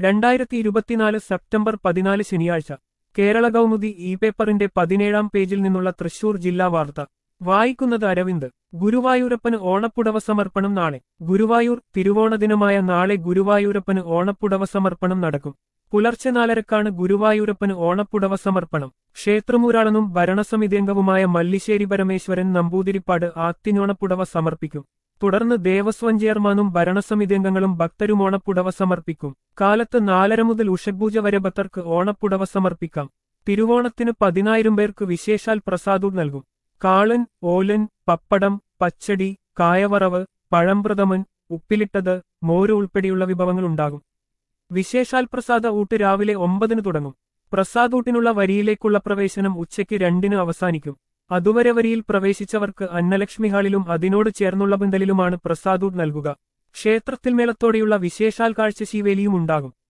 രണ്ടായിരത്തി ഇരുപത്തിനാല് സെപ്റ്റംബർ പതിനാല് ശനിയാഴ്ച കേരള കൗമുദി ഇ പേപ്പറിന്റെ പതിനേഴാം പേജിൽ നിന്നുള്ള തൃശൂർ ജില്ലാ വാർത്ത വായിക്കുന്നത് അരവിന്ദ് ഗുരുവായൂരപ്പന് ഓണപ്പുടവ സമർപ്പണം നാളെ ഗുരുവായൂർ തിരുവോണദിനമായ നാളെ ഗുരുവായൂരപ്പന് ഓണപ്പുടവ സമർപ്പണം നടക്കും പുലർച്ചെ നാലരക്കാണ് ഗുരുവായൂരപ്പന് ഓണപ്പുടവ സമർപ്പണം ക്ഷേത്രമൂരാളനും ഭരണസമിതി അംഗവുമായ മല്ലിശ്ശേരി പരമേശ്വരൻ നമ്പൂതിരിപ്പാട് ആത്തിനോണപ്പുടവ സമർപ്പിക്കും തുടർന്ന് ദേവസ്വം ചെയർമാനും ഭരണസമിതി അംഗങ്ങളും ഭക്തരും ഓണപ്പുടവ സമർപ്പിക്കും കാലത്ത് നാലര മുതൽ ഉഷപൂജ വരെ ഭക്തർക്ക് ഓണപ്പുടവ സമർപ്പിക്കാം തിരുവോണത്തിന് പതിനായിരം പേർക്ക് വിശേഷാൽ പ്രസാദവും നൽകും കാളൻ ഓലൻ പപ്പടം പച്ചടി കായവറവ് പഴംപ്രഥമൻ ഉപ്പിലിട്ടത് മോര് ഉൾപ്പെടെയുള്ള വിഭവങ്ങൾ ഉണ്ടാകും വിശേഷാൽ പ്രസാദ ഊട്ട് രാവിലെ ഒമ്പതിന് തുടങ്ങും പ്രസാദൂട്ടിനുള്ള വരിയിലേക്കുള്ള പ്രവേശനം ഉച്ചയ്ക്ക് രണ്ടിന് അവസാനിക്കും അതുവരെ വരിയിൽ പ്രവേശിച്ചവർക്ക് അന്നലക്ഷ്മി ഹാളിലും അതിനോട് ചേർന്നുള്ള പന്തലിലുമാണ് പ്രസാദൂട്ട് നൽകുക ക്ഷേത്രത്തിൽ മേളത്തോടെയുള്ള വിശേഷാൽ കാഴ്ച ശീവേലിയും ഉണ്ടാകും